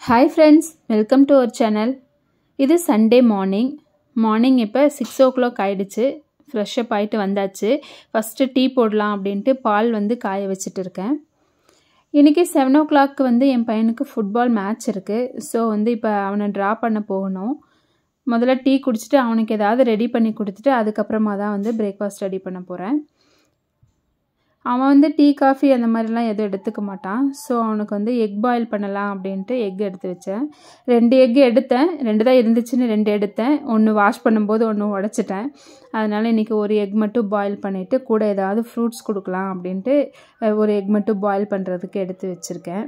hi friends welcome to our channel இது Sunday morning morning இப்போ six o'clock ஆகிடுச்சு fresh up ஆகிட்டு வந்தாச்சு ஃபஸ்ட்டு டீ போடலாம் அப்படின்ட்டு பால் வந்து காய வச்சுட்டு இருக்கேன் இன்றைக்கி செவன் ஓ கிளாக்கு வந்து என் பையனுக்கு ஃபுட்பால் மேட்ச் இருக்குது ஸோ வந்து இப்போ அவனை ட்ரா பண்ண போகணும் முதல்ல டீ குடிச்சிட்டு அவனுக்கு ஏதாவது ரெடி பண்ணி கொடுத்துட்டு அதுக்கப்புறமா தான் வந்து பிரேக்ஃபாஸ்ட் ரெடி பண்ண போகிறேன் அவன் வந்து டீ காஃபி அந்த மாதிரிலாம் எதுவும் எடுத்துக்க மாட்டான் ஸோ அவனுக்கு வந்து எக் பாயில் பண்ணலாம் அப்படின்ட்டு எக் எடுத்து வச்சேன் ரெண்டு எக் எடுத்தேன் ரெண்டு தான் இருந்துச்சுன்னு ரெண்டு எடுத்தேன் ஒன்று வாஷ் பண்ணும்போது ஒன்று உடச்சிட்டேன் அதனால் இன்றைக்கி ஒரு எக் மட்டும் பாயில் பண்ணிவிட்டு கூட ஏதாவது ஃப்ரூட்ஸ் கொடுக்கலாம் அப்படின்ட்டு ஒரு எக் மட்டும் பாயில் பண்ணுறதுக்கு எடுத்து வச்சுருக்கேன்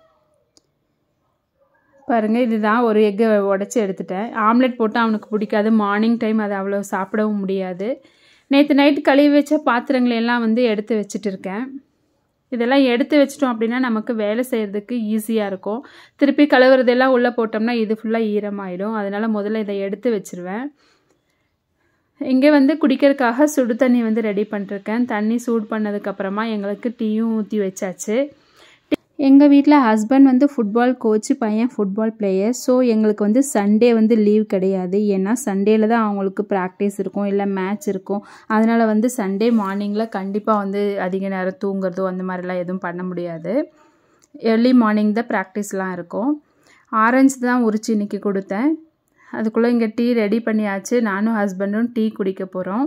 பாருங்கள் இதுதான் ஒரு எக்கை உடச்சி எடுத்துட்டேன் ஆம்லெட் போட்டு அவனுக்கு பிடிக்காது மார்னிங் டைம் அதை அவ்வளோ சாப்பிடவும் முடியாது நேற்று நைட்டு கழுவி வச்ச பாத்திரங்களையெல்லாம் வந்து எடுத்து வச்சுட்டு இருக்கேன் இதெல்லாம் எடுத்து வச்சிட்டோம் அப்படின்னா நமக்கு வேலை செய்கிறதுக்கு ஈஸியாக இருக்கும் திருப்பி கழுவுறதெல்லாம் உள்ளே போட்டோம்னா இது ஃபுல்லாக ஈரமாயிடும் அதனால் முதல்ல இதை எடுத்து வச்சுருவேன் இங்கே வந்து குடிக்கிறதுக்காக சுடு தண்ணி வந்து ரெடி பண்ணிருக்கேன் தண்ணி சூடு பண்ணதுக்கப்புறமா எங்களுக்கு டீயும் ஊற்றி வச்சாச்சு எங்கள் வீட்டில் ஹஸ்பண்ட் வந்து ஃபுட்பால் கோச்சு பையன் ஃபுட்பால் பிளேயர் ஸோ எங்களுக்கு வந்து சண்டே வந்து லீவ் கிடையாது ஏன்னா சண்டேல தான் அவங்களுக்கு ப்ராக்டிஸ் இருக்கும் இல்லை மேட்ச் இருக்கும் அதனால் வந்து சண்டே மார்னிங்கில் கண்டிப்பாக வந்து அதிக நேரம் தூங்குறதோ அந்த மாதிரிலாம் எதுவும் பண்ண முடியாது ஏர்லி மார்னிங் தான் ப்ராக்டிஸ்லாம் இருக்கும் ஆரஞ்சு தான் உரிச்சு இன்றைக்கி கொடுத்தேன் அதுக்குள்ளே இங்கே டீ ரெடி பண்ணியாச்சு நானும் ஹஸ்பண்டும் டீ குடிக்க போகிறோம்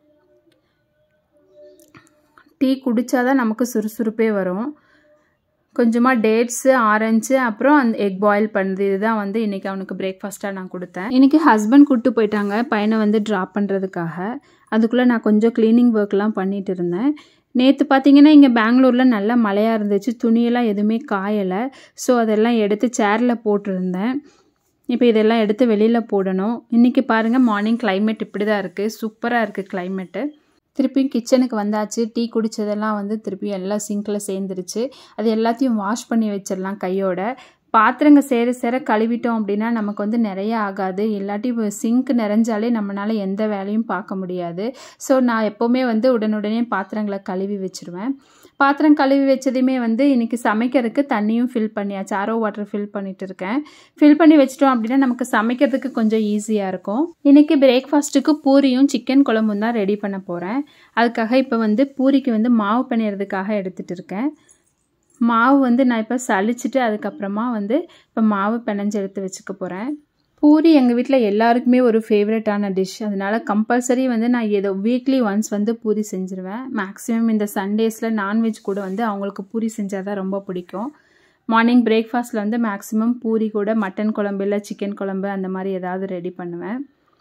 டீ குடித்தாதான் நமக்கு சுறுசுறுப்பே வரும் கொஞ்சமாக டேட்ஸு ஆரஞ்சு அப்புறம் அந்த எக் பாயில் பண்ணுறது இதுதான் வந்து இன்றைக்கி அவனுக்கு பிரேக்ஃபாஸ்ட்டாக நான் கொடுத்தேன் இன்றைக்கி ஹஸ்பண்ட் கூப்பிட்டு போயிட்டாங்க பையனை வந்து ட்ராப் பண்ணுறதுக்காக அதுக்குள்ளே நான் கொஞ்சம் க்ளீனிங் ஒர்க்லாம் பண்ணிகிட்டு இருந்தேன் நேற்று பார்த்தீங்கன்னா இங்கே பெங்களூரில் நல்ல மழையாக இருந்துச்சு துணியெல்லாம் எதுவுமே காயலை ஸோ அதெல்லாம் எடுத்து சேரில் போட்டிருந்தேன் இப்போ இதெல்லாம் எடுத்து வெளியில் போடணும் இன்றைக்கி பாருங்கள் மார்னிங் கிளைமேட் இப்படி தான் இருக்குது சூப்பராக இருக்குது கிளைமேட்டு திருப்பியும் கிச்சனுக்கு வந்தாச்சு டீ குடித்ததெல்லாம் வந்து திருப்பி எல்லாம் சிங்கில் சேர்ந்துருச்சு அது எல்லாத்தையும் வாஷ் பண்ணி வச்சிடலாம் கையோட பாத்திரங்க சேர சேர கழுவிட்டோம் அப்படின்னா நமக்கு வந்து நிறைய ஆகாது இல்லாட்டி சிங்க் நிறைஞ்சாலே நம்மளால் எந்த வேலையும் பார்க்க முடியாது ஸோ நான் எப்போவுமே வந்து உடனுடனே பாத்திரங்களை கழுவி வச்சுருவேன் பாத்திரம் கழுவி வச்சதையுமே வந்து இன்றைக்கி சமைக்கிறதுக்கு தண்ணியும் ஃபில் பண்ணியாச்சு ஆரோ வாட்டர் ஃபில் பண்ணிட்டு இருக்கேன் ஃபில் பண்ணி வச்சிட்டோம் அப்படின்னா நமக்கு சமைக்கிறதுக்கு கொஞ்சம் ஈஸியாக இருக்கும் இன்றைக்கி பிரேக்ஃபாஸ்ட்டுக்கு பூரியும் சிக்கன் குழம்பும் தான் ரெடி பண்ண போகிறேன் அதுக்காக இப்போ வந்து பூரிக்கு வந்து மாவு பிணையிறதுக்காக எடுத்துகிட்டு இருக்கேன் மாவு வந்து நான் இப்போ சளிச்சிட்டு அதுக்கப்புறமா வந்து இப்போ மாவு பிணைஞ்சு எடுத்து வச்சுக்க போகிறேன் பூரி எங்கள் வீட்டில் எல்லாருக்குமே ஒரு ஃபேவரட்டான டிஷ் அதனால் கம்பல்சரி வந்து நான் ஏதோ வீக்லி ஒன்ஸ் வந்து பூரி செஞ்சுருவேன் மேக்ஸிமம் இந்த சண்டேஸில் நான்வெஜ் கூட வந்து அவங்களுக்கு பூரி செஞ்சால் தான் ரொம்ப பிடிக்கும் மார்னிங் பிரேக்ஃபாஸ்ட்டில் வந்து மேக்ஸிமம் பூரி கூட மட்டன் குழம்பு இல்லை சிக்கன் குழம்பு அந்த மாதிரி ஏதாவது ரெடி பண்ணுவேன்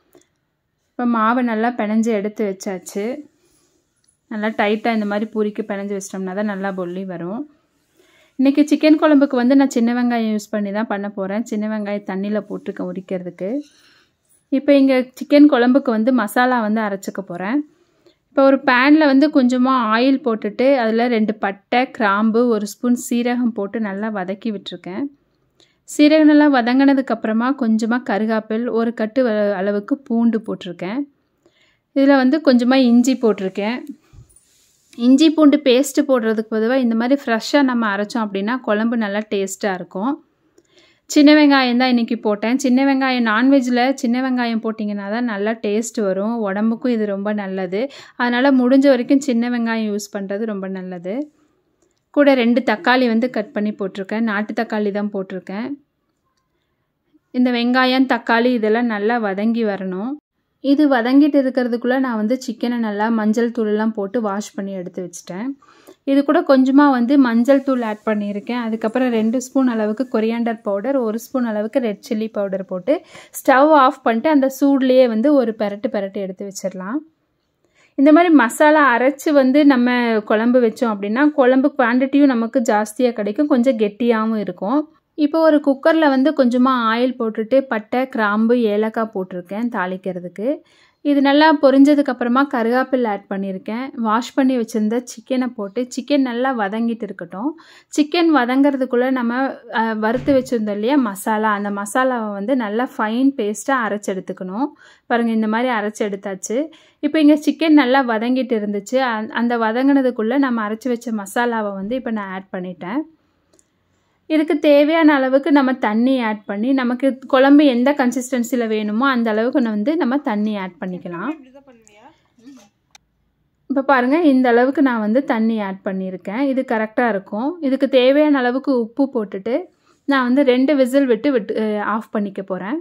இப்போ மாவை நல்லா பிணைஞ்சு எடுத்து வச்சாச்சு நல்லா டைட்டாக இந்த மாதிரி பூரிக்கு பிணைஞ்சு வச்சிட்டோம்னா தான் நல்லா பொல்லி வரும் இன்றைக்கி சிக்கன் குழம்புக்கு வந்து நான் சின்ன வெங்காயம் யூஸ் பண்ணி தான் பண்ண போகிறேன் சின்ன வெங்காயம் தண்ணியில் போட்டுருக்கேன் உரிக்கிறதுக்கு இப்போ இங்கே சிக்கன் குழம்புக்கு வந்து மசாலா வந்து அரைச்சிக்க போகிறேன் இப்போ ஒரு பேனில் வந்து கொஞ்சமாக ஆயில் போட்டுட்டு அதில் ரெண்டு பட்டை கிராம்பு ஒரு ஸ்பூன் சீரகம் போட்டு நல்லா வதக்கி விட்டுருக்கேன் சீரகம் நல்லா வதங்கினதுக்கப்புறமா கொஞ்சமாக கருகாப்பில் ஒரு கட்டு அளவுக்கு பூண்டு போட்டிருக்கேன் இதில் வந்து கொஞ்சமாக இஞ்சி போட்டிருக்கேன் இஞ்சி பூண்டு பேஸ்ட்டு போடுறதுக்கு பொதுவாக இந்த மாதிரி ஃப்ரெஷ்ஷாக நம்ம அரைச்சோம் அப்படின்னா குழம்பு நல்லா டேஸ்ட்டாக இருக்கும் சின்ன வெங்காயம் தான் இன்றைக்கி போட்டேன் சின்ன வெங்காயம் நான்வெஜ்ஜில் சின்ன வெங்காயம் போட்டிங்கன்னா தான் நல்லா டேஸ்ட் வரும் உடம்புக்கும் இது ரொம்ப நல்லது அதனால் முடிஞ்ச வரைக்கும் சின்ன வெங்காயம் யூஸ் பண்ணுறது ரொம்ப நல்லது கூட ரெண்டு தக்காளி வந்து கட் பண்ணி போட்டிருக்கேன் நாட்டு தக்காளி தான் போட்டிருக்கேன் இந்த வெங்காயம் தக்காளி இதெல்லாம் நல்லா வதங்கி வரணும் இது வதங்கிட்டு இருக்கிறதுக்குள்ளே நான் வந்து சிக்கனை நல்லா மஞ்சள் தூளெல்லாம் போட்டு வாஷ் பண்ணி எடுத்து வச்சிட்டேன் இது கூட கொஞ்சமாக வந்து மஞ்சள் தூள் ஆட் பண்ணியிருக்கேன் அதுக்கப்புறம் ரெண்டு ஸ்பூன் அளவுக்கு கொரியாண்டர் பவுடர் ஒரு ஸ்பூன் அளவுக்கு ரெட் சில்லி பவுடர் போட்டு ஸ்டவ் ஆஃப் பண்ணிட்டு அந்த சூட்லேயே வந்து ஒரு பெரட்டு பெரட்டு எடுத்து வச்சிடலாம் இந்த மாதிரி மசாலா அரைச்சி வந்து நம்ம குழம்பு வச்சோம் அப்படின்னா குழம்பு குவான்டிட்டியும் நமக்கு ஜாஸ்தியாக கிடைக்கும் கொஞ்சம் கெட்டியாகவும் இருக்கும் இப்போ ஒரு குக்கரில் வந்து கொஞ்சமாக ஆயில் போட்டுட்டு பட்டை கிராம்பு ஏலக்காய் போட்டிருக்கேன் தாளிக்கிறதுக்கு இது நல்லா பொரிஞ்சதுக்கப்புறமா கருகாப்பில் ஆட் பண்ணியிருக்கேன் வாஷ் பண்ணி வச்சுருந்த சிக்கனை போட்டு சிக்கன் நல்லா வதங்கிட்டு இருக்கட்டும் சிக்கன் வதங்கிறதுக்குள்ளே நம்ம வறுத்து வச்சுருந்தோம் இல்லையா மசாலா அந்த மசாலாவை வந்து நல்லா ஃபைன் பேஸ்ட்டாக அரைச்சி எடுத்துக்கணும் பாருங்கள் இந்த மாதிரி அரைச்சி எடுத்தாச்சு இப்போ இங்கே சிக்கன் நல்லா வதங்கிட்டு இருந்துச்சு அந்த வதங்கினதுக்குள்ளே நம்ம அரைச்சி வச்ச மசாலாவை வந்து இப்போ நான் ஆட் பண்ணிட்டேன் இதுக்கு தேவையான அளவுக்கு நம்ம தண்ணி ஆட் பண்ணி நமக்கு குழம்பு எந்த கன்சிஸ்டன்சியில் வேணுமோ அந்த அளவுக்கு வந்து நம்ம தண்ணி ஆட் பண்ணிக்கலாம் இப்போ பாருங்கள் இந்த அளவுக்கு நான் வந்து தண்ணி ஆட் பண்ணியிருக்கேன் இது கரெக்டாக இருக்கும் இதுக்கு தேவையான அளவுக்கு உப்பு போட்டுட்டு நான் வந்து ரெண்டு விசில் விட்டு விட்டு ஆஃப் பண்ணிக்க போகிறேன்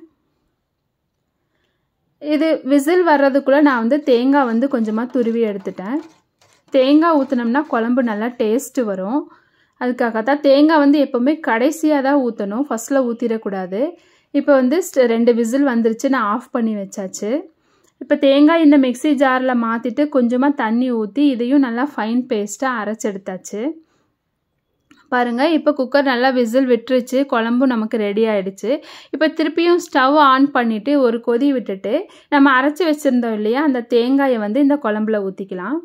இது விசில் வர்றதுக்குள்ளே நான் வந்து தேங்காய் வந்து கொஞ்சமாக துருவி எடுத்துட்டேன் தேங்காய் ஊற்றினோம்னா குழம்பு நல்லா டேஸ்ட்டு வரும் அதுக்காக தான் தேங்காய் வந்து எப்போவுமே கடைசியாக தான் ஊற்றணும் ஃபஸ்ட்டில் ஊற்றிடக்கூடாது இப்போ வந்து ரெண்டு விசில் வந்துருச்சு நான் ஆஃப் பண்ணி வச்சாச்சு இப்போ தேங்காய் இந்த மிக்சி ஜாரில் மாற்றிட்டு கொஞ்சமாக தண்ணி ஊற்றி இதையும் நல்லா ஃபைன் பேஸ்ட்டாக அரைச்சி எடுத்தாச்சு பாருங்கள் இப்போ குக்கர் நல்லா விசில் விட்டுருச்சு குழம்பும் நமக்கு ரெடி ஆகிடுச்சு இப்போ திருப்பியும் ஸ்டவ் ஆன் பண்ணிவிட்டு ஒரு கொதி விட்டுட்டு நம்ம அரைச்சி வச்சுருந்தோம் இல்லையா அந்த தேங்காயை வந்து இந்த குழம்புல ஊற்றிக்கலாம்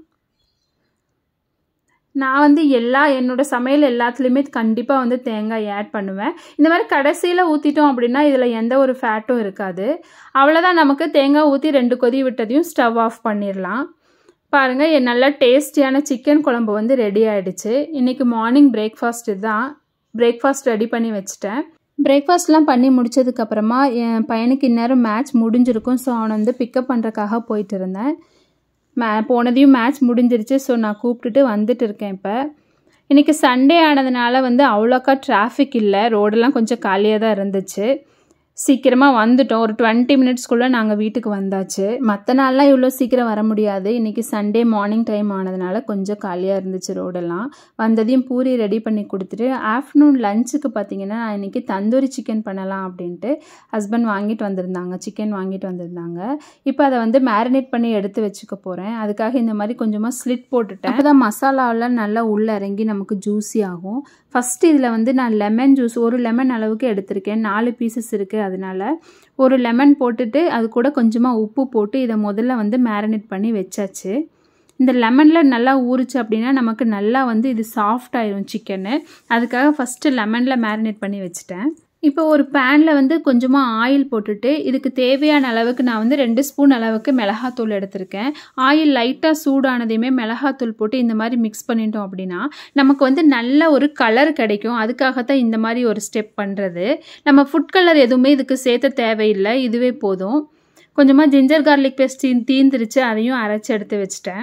நான் வந்து எல்லா என்னோடய சமையல் எல்லாத்துலேயுமே கண்டிப்பாக வந்து தேங்காய் ஆட் பண்ணுவேன் இந்த மாதிரி கடைசியில் ஊற்றிட்டோம் அப்படின்னா இதில் எந்த ஒரு ஃபேட்டும் இருக்காது அவ்வளோதான் நமக்கு தேங்காய் ஊற்றி ரெண்டு கொதி விட்டதையும் ஸ்டவ் ஆஃப் பண்ணிடலாம் பாருங்கள் என் நல்லா டேஸ்டியான சிக்கன் குழம்பு வந்து ரெடி ஆகிடுச்சு இன்றைக்கி மார்னிங் பிரேக்ஃபாஸ்ட் இதுதான் பிரேக்ஃபாஸ்ட் ரெடி பண்ணி வச்சுட்டேன் பிரேக்ஃபாஸ்ட்லாம் பண்ணி முடிச்சதுக்கப்புறமா என் பையனுக்கு இந்நேரம் மேட்ச் முடிஞ்சிருக்கும் ஸோ அவனை வந்து பிக்கப் பண்ணுறக்காக போயிட்டு இருந்தேன் மே போனதையும் மேட்ச் முடிஞ்சிருச்சு ஸோ நான் கூப்பிட்டுட்டு வந்துட்டு இருக்கேன் இப்போ இன்றைக்கி சண்டே ஆனதுனால வந்து அவ்வளோக்கா டிராஃபிக் இல்லை ரோடெல்லாம் கொஞ்சம் காலியாக தான் இருந்துச்சு சீக்கிரமாக வந்துட்டோம் ஒரு டுவெண்ட்டி மினிட்ஸ்க்குள்ளே நாங்கள் வீட்டுக்கு வந்தாச்சு மற்ற நாள்லாம் இவ்வளோ சீக்கிரம் வர முடியாது இன்றைக்கி சண்டே மார்னிங் டைம் ஆனதுனால கொஞ்சம் காலியாக இருந்துச்சு ரோடெல்லாம் வந்ததையும் பூரி ரெடி பண்ணி கொடுத்துட்டு ஆஃப்டர்நூன் லஞ்சுக்கு பார்த்தீங்கன்னா நான் இன்றைக்கி தந்தூரி சிக்கன் பண்ணலாம் அப்படின்ட்டு ஹஸ்பண்ட் வாங்கிட்டு வந்திருந்தாங்க சிக்கன் வாங்கிட்டு வந்திருந்தாங்க இப்போ அதை வந்து மேரினேட் பண்ணி எடுத்து வச்சுக்க போகிறேன் அதுக்காக இந்த மாதிரி கொஞ்சமாக ஸ்லிட் போட்டுட்டேன் அப்போ தான் மசாலாவெல்லாம் நல்லா உள்ளே இறங்கி நமக்கு ஜூஸி ஆகும் ஃபஸ்ட்டு இதில் வந்து நான் லெமன் ஜூஸ் ஒரு லெமன் அளவுக்கு எடுத்திருக்கேன் நாலு பீசஸ் இருக்குது அதனால் ஒரு லெமன் போட்டுட்டு அது கூட கொஞ்சமாக உப்பு போட்டு இதை முதல்ல வந்து மேரினேட் பண்ணி வச்சாச்சு இந்த லெமனில் நல்லா ஊறுச்சு அப்படின்னா நமக்கு நல்லா வந்து இது சாஃப்ட் ஆயிரும் சிக்கனு அதுக்காக ஃபஸ்ட்டு லெமனில் மேரினேட் பண்ணி வச்சுட்டேன் இப்போ ஒரு பேனில் வந்து கொஞ்சமாக ஆயில் போட்டுட்டு இதுக்கு தேவையான அளவுக்கு நான் வந்து ரெண்டு ஸ்பூன் அளவுக்கு மிளகாத்தூள் எடுத்திருக்கேன் ஆயில் லைட்டாக சூடானதையுமே மிளகாத்தூள் போட்டு இந்த மாதிரி மிக்ஸ் பண்ணிட்டோம் அப்படின்னா நமக்கு வந்து நல்ல ஒரு கலர் கிடைக்கும் அதுக்காகத்தான் இந்த மாதிரி ஒரு ஸ்டெப் பண்ணுறது நம்ம ஃபுட் கலர் எதுவுமே இதுக்கு சேர்த்த தேவையில்லை இதுவே போதும் கொஞ்சமாக ஜிஞ்சர் கார்லிக் பேஸ்ட் தீ தீந்துருச்சு அதையும் அரைச்சி எடுத்து வச்சுட்டேன்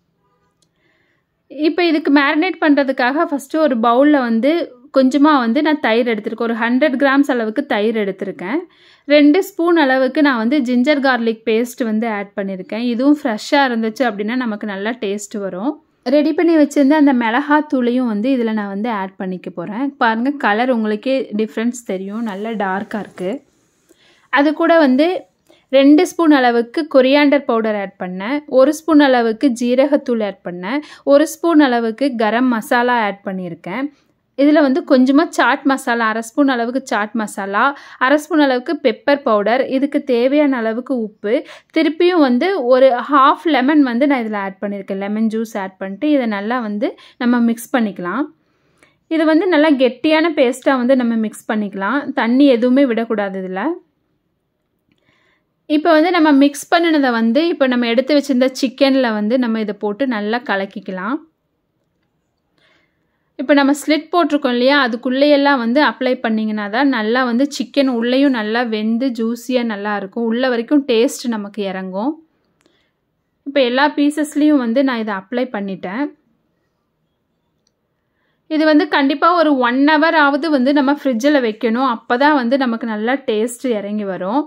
இப்போ இதுக்கு மேரினேட் பண்ணுறதுக்காக ஃபஸ்ட்டு ஒரு பவுலில் வந்து கொஞ்சமாக வந்து நான் தயிர் எடுத்திருக்கேன் ஒரு ஹண்ட்ரட் கிராம்ஸ் அளவுக்கு தயிர் எடுத்திருக்கேன் ரெண்டு ஸ்பூன் அளவுக்கு நான் வந்து ஜிஞ்சர் கார்லிக் பேஸ்ட் வந்து ஆட் பண்ணியிருக்கேன் இதுவும் ஃப்ரெஷ்ஷாக இருந்துச்சு அப்படின்னா நமக்கு நல்லா டேஸ்ட் வரும் ரெடி பண்ணி வச்சுருந்த அந்த மிளகாத்தூளையும் வந்து இதில் நான் வந்து ஆட் பண்ணிக்க போகிறேன் பாருங்கள் கலர் உங்களுக்கே டிஃப்ரென்ஸ் தெரியும் நல்லா டார்க்காக இருக்குது அது கூட வந்து ரெண்டு ஸ்பூன் அளவுக்கு கொரியாண்டர் பவுடர் ஆட் பண்ணேன் ஒரு ஸ்பூன் அளவுக்கு ஜீரகத்தூள் ஆட் பண்ணேன் ஒரு ஸ்பூன் அளவுக்கு கரம் மசாலா ஆட் பண்ணியிருக்கேன் இதில் வந்து கொஞ்சமாக சாட் மசாலா அரை ஸ்பூன் அளவுக்கு சாட் மசாலா அரை ஸ்பூன் அளவுக்கு பெப்பர் பவுடர் இதுக்கு தேவையான அளவுக்கு உப்பு திருப்பியும் வந்து ஒரு ஹாஃப் லெமன் வந்து நான் இதில் ஆட் பண்ணியிருக்கேன் லெமன் ஜூஸ் ஆட் பண்ணிட்டு இதை நல்லா வந்து நம்ம மிக்ஸ் பண்ணிக்கலாம் இது வந்து நல்லா கெட்டியான பேஸ்ட்டாக வந்து நம்ம மிக்ஸ் பண்ணிக்கலாம் தண்ணி எதுவுமே விடக்கூடாது இதில் இப்போ வந்து நம்ம மிக்ஸ் பண்ணினதை வந்து இப்போ நம்ம எடுத்து வச்சுருந்த சிக்கனில் வந்து நம்ம இதை போட்டு நல்லா கலக்கிக்கலாம் இப்போ நம்ம ஸ்லிட் போட்டிருக்கோம் இல்லையா அதுக்குள்ளேயெல்லாம் வந்து அப்ளை பண்ணிங்கன்னா தான் நல்லா வந்து சிக்கன் உள்ளேயும் நல்லா வெந்து ஜூஸியாக நல்லா இருக்கும் உள்ள வரைக்கும் டேஸ்ட் நமக்கு இறங்கும் இப்போ எல்லா பீசஸ்லேயும் வந்து நான் இதை அப்ளை பண்ணிட்டேன் இது வந்து கண்டிப்பாக ஒரு ஒன் ஹவர் ஆவது வந்து நம்ம ஃப்ரிட்ஜில் வைக்கணும் அப்போ தான் வந்து நமக்கு நல்லா டேஸ்ட் இறங்கி வரும்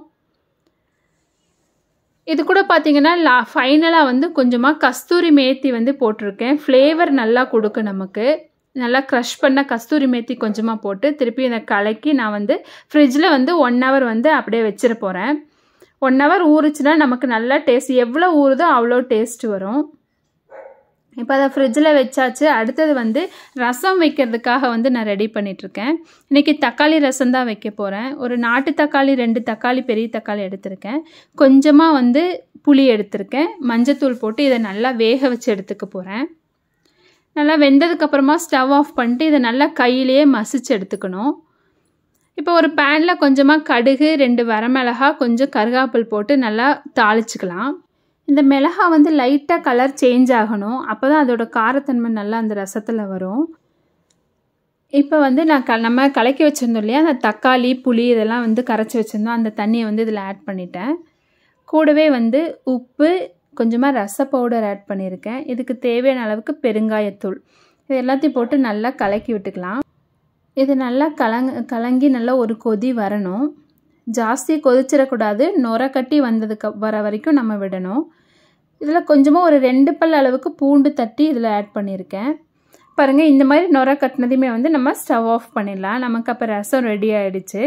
இது கூட பார்த்தீங்கன்னா லா ஃபைனலாக வந்து கொஞ்சமாக கஸ்தூரி மேத்தி வந்து போட்டிருக்கேன் ஃப்ளேவர் நல்லா கொடுக்கு நமக்கு நல்லா க்ரஷ் பண்ண கஸ்தூரி மேத்தி கொஞ்சமாக போட்டு திருப்பி இதை கலக்கி நான் வந்து ஃப்ரிட்ஜில் வந்து ஒன் ஹவர் வந்து அப்படியே வச்சிட போகிறேன் ஒன் ஹவர் ஊறுச்சுன்னா நமக்கு நல்லா டேஸ்ட் எவ்வளோ ஊறுதோ அவ்வளோ டேஸ்ட் வரும் இப்போ அதை ஃப்ரிட்ஜில் வச்சாச்சு அடுத்தது வந்து ரசம் வைக்கிறதுக்காக வந்து நான் ரெடி பண்ணிகிட்ருக்கேன் இன்றைக்கி தக்காளி ரசம் தான் வைக்க போகிறேன் ஒரு நாட்டு தக்காளி ரெண்டு தக்காளி பெரிய தக்காளி எடுத்திருக்கேன் கொஞ்சமாக வந்து புளி எடுத்திருக்கேன் மஞ்சத்தூள் போட்டு இதை நல்லா வேக வச்சு எடுத்துக்க போகிறேன் நல்லா வெந்ததுக்கப்புறமா ஸ்டவ் ஆஃப் பண்ணிட்டு இதை நல்லா கையிலேயே மசிச்சு எடுத்துக்கணும் இப்போ ஒரு பேனில் கொஞ்சமாக கடுகு ரெண்டு வரமிளகா கொஞ்சம் கருகாப்பில் போட்டு நல்லா தாளிச்சுக்கலாம் இந்த மிளகா வந்து லைட்டாக கலர் சேஞ்ச் ஆகணும் அப்போ தான் அதோட காரத்தன்மை நல்லா அந்த ரசத்தில் வரும் இப்போ வந்து நான் க நம்ம கலக்கி வச்சுருந்தோம் இல்லையா அந்த தக்காளி புளி இதெல்லாம் வந்து கரைச்சி வச்சுருந்தோம் அந்த தண்ணியை வந்து இதில் ஆட் பண்ணிட்டேன் கூடவே வந்து உப்பு கொஞ்சமாக ரச பவுடர் ஆட் பண்ணியிருக்கேன் இதுக்கு தேவையான அளவுக்கு பெருங்காயத்தூள் இது எல்லாத்தையும் போட்டு நல்லா கலக்கி விட்டுக்கலாம் இது நல்லா கலங் கலங்கி நல்லா ஒரு கொதி வரணும் ஜாஸ்தி கொதிச்சிடக்கூடாது நுர கட்டி வந்ததுக்கு வர வரைக்கும் நம்ம விடணும் இதில் கொஞ்சமாக ஒரு ரெண்டு பல் அளவுக்கு பூண்டு தட்டி இதில் ஆட் பண்ணியிருக்கேன் பாருங்கள் இந்த மாதிரி நுர கட்டினதையுமே வந்து நம்ம ஸ்டவ் ஆஃப் பண்ணிடலாம் நமக்கு அப்போ ரசம் ரெடி ஆகிடுச்சு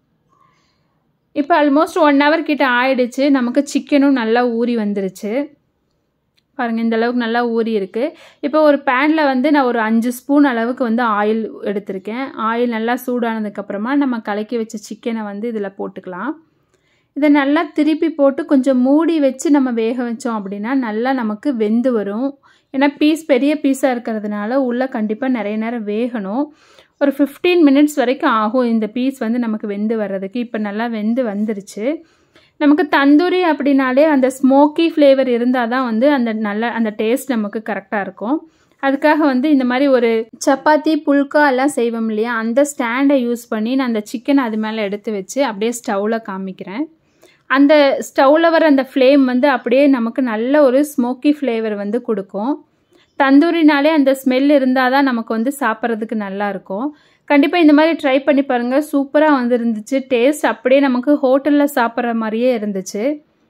இப்போ ஆல்மோஸ்ட் ஒன் ஹவர் கிட்ட ஆயிடுச்சு நமக்கு சிக்கனும் நல்லா ஊறி வந்துருச்சு பாருங்கள் இந்த அளவுக்கு நல்லா ஊறி இருக்குது இப்போ ஒரு பேனில் வந்து நான் ஒரு அஞ்சு ஸ்பூன் அளவுக்கு வந்து ஆயில் எடுத்திருக்கேன் ஆயில் நல்லா சூடானதுக்கப்புறமா நம்ம கலக்கி வச்ச சிக்கனை வந்து இதில் போட்டுக்கலாம் இதை நல்லா திருப்பி போட்டு கொஞ்சம் மூடி வச்சு நம்ம வேக வச்சோம் அப்படின்னா நல்லா நமக்கு வெந்து வரும் ஏன்னா பீஸ் பெரிய பீஸாக இருக்கிறதுனால உள்ளே கண்டிப்பாக நிறைய நேரம் வேகணும் ஒரு ஃபிஃப்டீன் மினிட்ஸ் வரைக்கும் ஆகும் இந்த பீஸ் வந்து நமக்கு வெந்து வர்றதுக்கு இப்போ நல்லா வெந்து வந்துருச்சு நமக்கு தந்தூரி அப்படின்னாலே அந்த ஸ்மோக்கி ஃப்ளேவர் இருந்தால் தான் வந்து அந்த நல்ல அந்த டேஸ்ட் நமக்கு கரெக்டாக இருக்கும் அதுக்காக வந்து இந்த மாதிரி ஒரு சப்பாத்தி புல்கா எல்லாம் செய்வோம் இல்லையா அந்த ஸ்டாண்டை யூஸ் பண்ணி நான் அந்த சிக்கன் அது மேலே எடுத்து வச்சு அப்படியே ஸ்டவ்வில் காமிக்கிறேன் அந்த ஸ்டவ்வில் வர அந்த ஃப்ளேம் வந்து அப்படியே நமக்கு நல்ல ஒரு ஸ்மோக்கி ஃப்ளேவர் வந்து கொடுக்கும் தந்தூரினாலே அந்த ஸ்மெல் இருந்தால் தான் நமக்கு வந்து சாப்பிட்றதுக்கு நல்லாயிருக்கும் கண்டிப்பாக இந்த மாதிரி ட்ரை பண்ணி பாருங்கள் சூப்பராக வந்து இருந்துச்சு டேஸ்ட் அப்படியே நமக்கு ஹோட்டலில் சாப்பிட்ற மாதிரியே இருந்துச்சு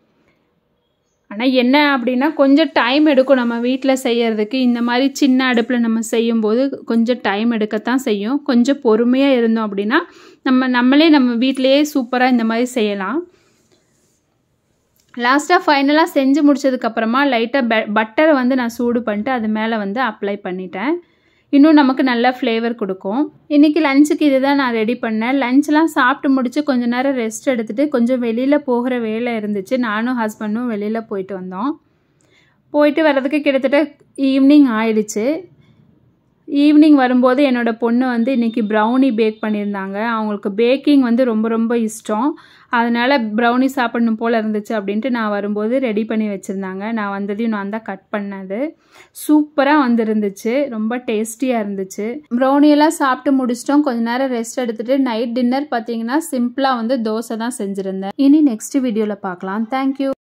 ஆனால் என்ன அப்படின்னா கொஞ்சம் டைம் எடுக்கும் நம்ம வீட்டில் செய்யறதுக்கு இந்த மாதிரி சின்ன அடுப்பில் நம்ம செய்யும்போது கொஞ்சம் டைம் எடுக்கத்தான் செய்யும் கொஞ்சம் பொறுமையாக இருந்தோம் அப்படின்னா நம்ம நம்மளே நம்ம வீட்டிலையே சூப்பராக இந்த மாதிரி செய்யலாம் லாஸ்ட்டாக ஃபைனலாக செஞ்சு முடிச்சதுக்கப்புறமா லைட்டாக பெ பட்டரை வந்து நான் சூடு பண்ணிட்டு அது மேலே வந்து அப்ளை பண்ணிட்டேன் இன்னும் நமக்கு நல்ல ஃப்ளேவர் கொடுக்கும் இன்றைக்கி லஞ்சுக்கு இது தான் நான் ரெடி பண்ணேன் லஞ்செலாம் சாப்பிட்டு முடிச்சு கொஞ்ச நேரம் ரெஸ்ட் எடுத்துகிட்டு கொஞ்சம் வெளியில் போகிற வேலை இருந்துச்சு நானும் ஹஸ்பண்டும் வெளியில் போயிட்டு வந்தோம் போயிட்டு வர்றதுக்கு கிட்டத்தட்ட ஈவினிங் ஆயிடுச்சு ஈவினிங் வரும்போது என்னோடய பொண்ணு வந்து இன்றைக்கி ப்ரௌனி பேக் பண்ணியிருந்தாங்க அவங்களுக்கு பேக்கிங் வந்து ரொம்ப ரொம்ப இஷ்டம் அதனால் ப்ரௌனி சாப்பிடணும் போல் இருந்துச்சு அப்படின்ட்டு நான் வரும்போது ரெடி பண்ணி வச்சுருந்தாங்க நான் வந்ததையும் நான் தான் கட் பண்ணது சூப்பராக வந்துருந்துச்சு ரொம்ப டேஸ்டியாக இருந்துச்சு ப்ரௌனியெல்லாம் சாப்பிட்டு முடிச்சிட்டோம் கொஞ்ச நேரம் ரெஸ்ட் எடுத்துகிட்டு நைட் டின்னர் பார்த்தீங்கன்னா சிம்பிளாக வந்து தோசை தான் செஞ்சுருந்தேன் இனி நெக்ஸ்ட் வீடியோவில் பார்க்கலாம் தேங்க்யூ